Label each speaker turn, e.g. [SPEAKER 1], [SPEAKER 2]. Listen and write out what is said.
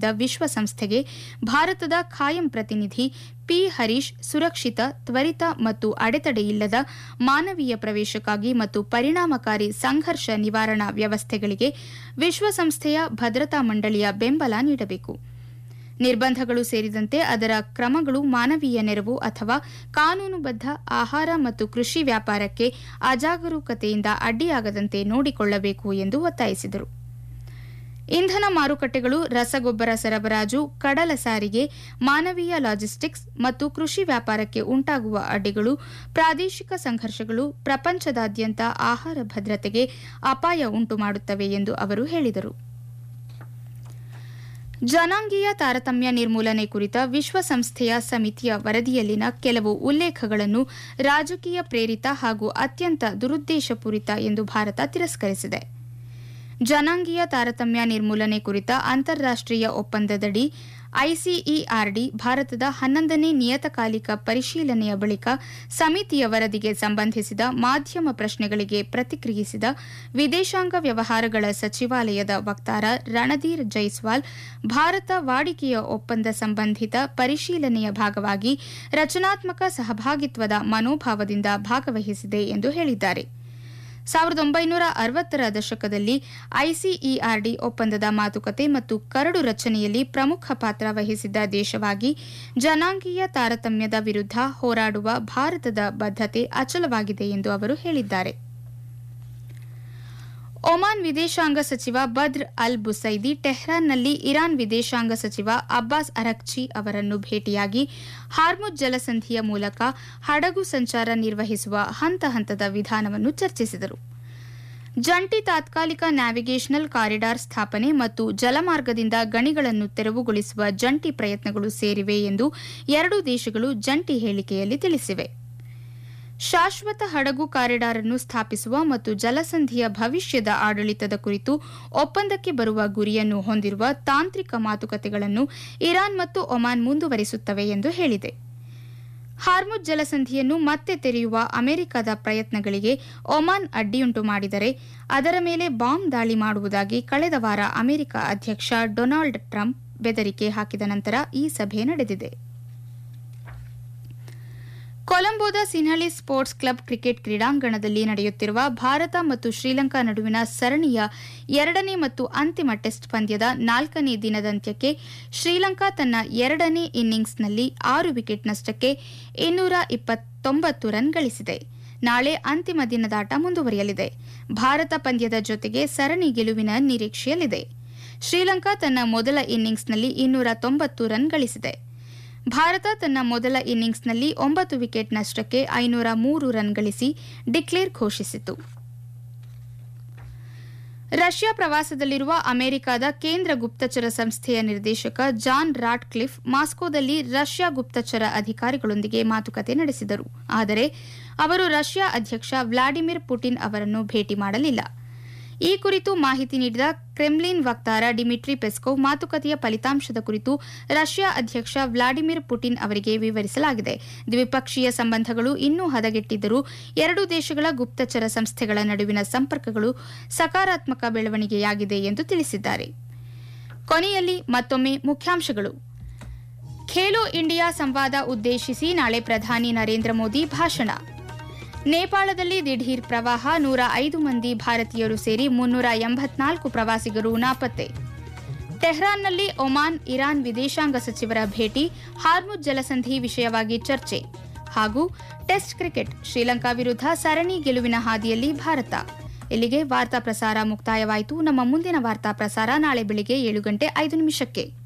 [SPEAKER 1] ನೀಡಿದ ವಿಶ್ವಸಂಸ್ಥೆಗೆ ಭಾರತದ ಖಾಯಂ ಪ್ರತಿನಿಧಿ ಪಿ ಹರೀಶ್ ಸುರಕ್ಷಿತ ತ್ವರಿತ ಮತ್ತು ಅಡೆತಡೆಯಿಲ್ಲದ ಮಾನವೀಯ ಪ್ರವೇಶಕ್ಕಾಗಿ ಮತ್ತು ಪರಿಣಾಮಕಾರಿ ಸಂಘರ್ಷ ನಿವಾರಣಾ ವ್ಯವಸ್ಥೆಗಳಿಗೆ ವಿಶ್ವಸಂಸ್ಥೆಯ ಭದ್ರತಾ ಮಂಡಳಿಯ ಬೆಂಬಲ ನೀಡಬೇಕು ನಿರ್ಬಂಧಗಳು ಸೇರಿದಂತೆ ಅದರ ಕ್ರಮಗಳು ಮಾನವೀಯ ನೆರವು ಅಥವಾ ಕಾನೂನುಬದ್ಧ ಆಹಾರ ಮತ್ತು ಕೃಷಿ ವ್ಯಾಪಾರಕ್ಕೆ ಅಜಾಗರೂಕತೆಯಿಂದ ಅಡ್ಡಿಯಾಗದಂತೆ ನೋಡಿಕೊಳ್ಳಬೇಕು ಎಂದು ಒತ್ತಾಯಿಸಿದರು ಇಂಧನ ಮಾರುಕಟ್ಟೆಗಳು ರಸಗೊಬ್ಬರ ಸರಬರಾಜು ಕಡಲ ಸಾರಿಗೆ ಮಾನವೀಯ ಲಾಜಿಸ್ಟಿಕ್ಸ್ ಮತ್ತು ಕೃಷಿ ವ್ಯಾಪಾರಕ್ಕೆ ಉಂಟಾಗುವ ಅಡ್ಡಿಗಳು ಪ್ರಾದೇಶಿಕ ಸಂಘರ್ಷಗಳು ಪ್ರಪಂಚದಾದ್ಯಂತ ಆಹಾರ ಭದ್ರತೆಗೆ ಅಪಾಯ ಉಂಟುಮಾಡುತ್ತವೆ ಎಂದು ಅವರು ಹೇಳಿದರು ಜನಾಂಗೀಯ ತಾರತಮ್ಯ ನಿರ್ಮೂಲನೆ ಕುರಿತ ವಿಶ್ವಸಂಸ್ಥೆಯ ಸಮಿತಿಯ ವರದಿಯಲ್ಲಿನ ಕೆಲವು ಉಲ್ಲೇಖಗಳನ್ನು ರಾಜಕೀಯ ಪ್ರೇರಿತ ಹಾಗೂ ಅತ್ಯಂತ ದುರುದ್ದೇಶಪೂರಿತ ಎಂದು ಭಾರತ ತಿರಸ್ಕರಿಸಿದೆ ಜನಾಂಗೀಯ ತಾರತಮ್ಯ ನಿರ್ಮೂಲನೆ ಕುರಿತ ಅಂತಾರಾಷ್ಟೀಯ ಒಪ್ಪಂದದಡಿ ಐಸಿಇಆರ್ಡಿ ಭಾರತದ ಹನ್ನೊಂದನೇ ನಿಯತಕಾಲಿಕ ಪರಿಶೀಲನೆಯ ಬಳಿಕ ಸಮಿತಿಯ ವರದಿಗೆ ಸಂಬಂಧಿಸಿದ ಮಾಧ್ಯಮ ಪ್ರಶ್ನೆಗಳಿಗೆ ಪ್ರತಿಕ್ರಿಯಿಸಿದ ವಿದೇಶಾಂಗ ವ್ಯವಹಾರಗಳ ಸಚಿವಾಲಯದ ವಕ್ತಾರ ರಣಧೀರ್ ಜೈಸ್ವಾಲ್ ಭಾರತ ವಾಡಿಕೆಯ ಒಪ್ಪಂದ ಸಂಬಂಧಿತ ಪರಿಶೀಲನೆಯ ಭಾಗವಾಗಿ ರಚನಾತ್ಮಕ ಸಹಭಾಗಿತ್ವದ ಮನೋಭಾವದಿಂದ ಭಾಗವಹಿಸಿದೆ ಎಂದು ಹೇಳಿದ್ದಾರೆ ಸಾವಿರದ ಒಂಬೈನೂರ ಅರವತ್ತರ ದಶಕದಲ್ಲಿ ಐಸಿಇಆರ್ಡಿ ಒಪ್ಪಂದದ ಮಾತುಕತೆ ಮತ್ತು ಕರಡು ರಚನೆಯಲ್ಲಿ ಪ್ರಮುಖ ಪಾತ್ರ ವಹಿಸಿದ್ದ ದೇಶವಾಗಿ ಜನಾಂಗೀಯ ತಾರತಮ್ಯದ ವಿರುದ್ಧ ಹೋರಾಡುವ ಭಾರತದ ಬದ್ಧತೆ ಅಚಲವಾಗಿದೆ ಎಂದು ಅವರು ಹೇಳಿದ್ದಾರೆ ಒಮಾನ್ ವಿದೇಶಾಂಗ ಸಚಿವ ಬದ್ರ್ ಅಲ್ ಬುಸೈದಿ ಟೆಹ್ರಾನ್ನಲ್ಲಿ ಇರಾನ್ ವಿದೇಶಾಂಗ ಸಚಿವ ಅಬ್ಬಾಸ್ ಅರಕ್ಚಿ ಅವರನ್ನು ಭೇಟಿಯಾಗಿ ಹಾರ್ಮುಜ್ ಜಲಸಂಧಿಯ ಮೂಲಕ ಹಡಗು ಸಂಚಾರ ನಿರ್ವಹಿಸುವ ಹಂತ ಹಂತದ ವಿಧಾನವನ್ನು ಚರ್ಚಿಸಿದರು ಜಂಟಿ ತಾತ್ಕಾಲಿಕ ನ್ಯಾವಿಗೇಷನಲ್ ಕಾರಿಡಾರ್ ಸ್ಥಾಪನೆ ಮತ್ತು ಜಲಮಾರ್ಗದಿಂದ ಗಣಿಗಳನ್ನು ತೆರವುಗೊಳಿಸುವ ಜಂಟಿ ಪ್ರಯತ್ನಗಳು ಸೇರಿವೆ ಎಂದು ಎರಡೂ ದೇಶಗಳು ಜಂಟಿ ಹೇಳಿಕೆಯಲ್ಲಿ ತಿಳಿಸಿವೆ ಶಾಶ್ವತ ಹಡಗು ಕಾರಿಡಾರ್ ಅನ್ನು ಸ್ಥಾಪಿಸುವ ಮತ್ತು ಜಲಸಂಧಿಯ ಭವಿಷ್ಯದ ಆಡಳಿತದ ಕುರಿತು ಒಪ್ಪಂದಕ್ಕೆ ಬರುವ ಗುರಿಯನ್ನು ಹೊಂದಿರುವ ತಾಂತ್ರಿಕ ಮಾತುಕತೆಗಳನ್ನು ಇರಾನ್ ಮತ್ತು ಒಮಾನ್ ಮುಂದುವರಿಸುತ್ತವೆ ಎಂದು ಹೇಳಿದೆ ಹಾರ್ಮುಜ್ ಜಲಸಂಧಿಯನ್ನು ಮತ್ತೆ ತೆರೆಯುವ ಅಮೆರಿಕದ ಪ್ರಯತ್ನಗಳಿಗೆ ಒಮಾನ್ ಅಡ್ಡಿಯುಂಟು ಮಾಡಿದರೆ ಅದರ ಮೇಲೆ ಬಾಂಬ್ ದಾಳಿ ಮಾಡುವುದಾಗಿ ಕಳೆದ ವಾರ ಅಮೆರಿಕ ಅಧ್ಯಕ್ಷ ಡೊನಾಲ್ಡ್ ಟ್ರಂಪ್ ಬೆದರಿಕೆ ಹಾಕಿದ ನಂತರ ಈ ಸಭೆ ನಡೆದಿದೆ ಕೊಲಂಬೋದ ಸಿನ್ಹಳಿ ಸ್ಪೋರ್ಟ್ಸ್ ಕ್ಲಬ್ ಕ್ರಿಕೆಟ್ ಕ್ರೀಡಾಂಗಣದಲ್ಲಿ ನಡೆಯುತ್ತಿರುವ ಭಾರತ ಮತ್ತು ಶ್ರೀಲಂಕಾ ನಡುವಿನ ಸರಣಿಯ ಎರಡನೇ ಮತ್ತು ಅಂತಿಮ ಟೆಸ್ಟ್ ಪಂದ್ಯದ ನಾಲ್ಕನೇ ದಿನದಂತ್ಯಕ್ಕೆ ಶ್ರೀಲಂಕಾ ತನ್ನ ಎರಡನೇ ಇನ್ನಿಂಗ್ಸ್ನಲ್ಲಿ ಆರು ವಿಕೆಟ್ ನಷ್ಟಕ್ಕೆ ಇನ್ನೂರ ಇಪ್ಪತ್ತೊಂಬತ್ತು ರನ್ ಗಳಿಸಿದೆ ನಾಳೆ ಅಂತಿಮ ದಿನದಾಟ ಮುಂದುವರಿಯಲಿದೆ ಭಾರತ ಪಂದ್ಯದ ಜೊತೆಗೆ ಸರಣಿ ಗೆಲುವಿನ ನಿರೀಕ್ಷೆಯಲ್ಲಿದೆ ಶ್ರೀಲಂಕಾ ತನ್ನ ಮೊದಲ ಇನ್ನಿಂಗ್ಸ್ನಲ್ಲಿ ಇನ್ನೂರ ತೊಂಬತ್ತು ರನ್ ಗಳಿಸಿದೆ ಭಾರತ ತನ್ನ ಮೊದಲ ಇನ್ನಿಂಗ್ಸ್ನಲ್ಲಿ ಒಂಬತ್ತು ವಿಕೆಟ್ ನಷ್ಟಕ್ಕೆ ಐನೂರ ಮೂರು ರನ್ ಗಳಿಸಿ ಡಿಕ್ಲೇರ್ ಘೋಷಿಸಿತು ರಷ್ಯಾ ಪ್ರವಾಸದಲ್ಲಿರುವ ಅಮೆರಿಕದ ಕೇಂದ್ರ ಗುಪ್ತಚರ ಸಂಸ್ಥೆಯ ನಿರ್ದೇಶಕ ಜಾನ್ ರಾಟ್ ಕ್ಲಿಫ್ ಮಾಸ್ಕೋದಲ್ಲಿ ರಷ್ಯಾ ಗುಪ್ತಚರ ಅಧಿಕಾರಿಗಳೊಂದಿಗೆ ಮಾತುಕತೆ ನಡೆಸಿದರು ಆದರೆ ಅವರು ರಷ್ಯಾ ಅಧ್ಯಕ್ಷ ವ್ಲಾಡಿಮಿರ್ ಪುಟಿನ್ ಅವರನ್ನು ಭೇಟಿ ಮಾಡಲಿಲ್ಲ ಈ ಕುರಿತು ಮಾಹಿತಿ ನೀಡಿದ ಕ್ರೆಮ್ಲಿನ್ ವಕ್ತಾರ ಡಿಮಿಟ್ರಿ ಪೆಸ್ಕೋವ್ ಮಾತುಕತೆಯ ಫಲಿತಾಂಶದ ಕುರಿತು ರಷ್ಯಾ ಅಧ್ಯಕ್ಷ ವ್ಲಾಡಿಮಿರ್ ಪುಟಿನ್ ಅವರಿಗೆ ವಿವರಿಸಲಾಗಿದೆ ದ್ವಿಪಕ್ಷೀಯ ಸಂಬಂಧಗಳು ಇನ್ನೂ ಹದಗೆಟ್ಟಿದ್ದರೂ ಎರಡೂ ದೇಶಗಳ ಗುಪ್ತಚರ ಸಂಸ್ಥೆಗಳ ನಡುವಿನ ಸಂಪರ್ಕಗಳು ಸಕಾರಾತ್ಮಕ ಬೆಳವಣಿಗೆಯಾಗಿದೆ ಎಂದು ತಿಳಿಸಿದ್ದಾರೆ ಕೊನೆಯಲ್ಲಿ ಮತ್ತೊಮ್ಮೆ ಮುಖ್ಯಾಂಶಗಳು ಖೇಲೋ ಇಂಡಿಯಾ ಸಂವಾದ ಉದ್ದೇಶಿಸಿ ನಾಳೆ ಪ್ರಧಾನಿ ನರೇಂದ್ರ ಮೋದಿ ಭಾಷಣ ನೇಪಾಳದಲ್ಲಿ ದಿಢೀರ್ ಪ್ರವಾಹ ನೂರ ಐದು ಮಂದಿ ಭಾರತೀಯರು ಸೇರಿ ಮುನ್ನೂರ ಎಂಬತ್ನಾಲ್ಕು ಪ್ರವಾಸಿಗರು ನಾಪತ್ತೆ ಟೆಹ್ರಾನ್ನಲ್ಲಿ ಒಮಾನ್ ಇರಾನ್ ವಿದೇಶಾಂಗ ಸಚಿವರ ಭೇಟಿ ಹಾರ್ಮುಜ್ ಜಲಸಂಧಿ ವಿಷಯವಾಗಿ ಚರ್ಚೆ ಹಾಗೂ ಟೆಸ್ಟ್ ಕ್ರಿಕೆಟ್ ಶ್ರೀಲಂಕಾ ವಿರುದ್ಧ ಸರಣಿ ಗೆಲುವಿನ ಹಾದಿಯಲ್ಲಿ ಭಾರತ ಇಲ್ಲಿಗೆ ವಾರ್ತಾ ಪ್ರಸಾರ ಮುಕ್ತಾಯವಾಯಿತು ನಮ್ಮ ಮುಂದಿನ ವಾರ್ತಾ ಪ್ರಸಾರ ನಾಳೆ ಬೆಳಿಗ್ಗೆ ಏಳು ಗಂಟೆ ಐದು ನಿಮಿಷಕ್ಕೆ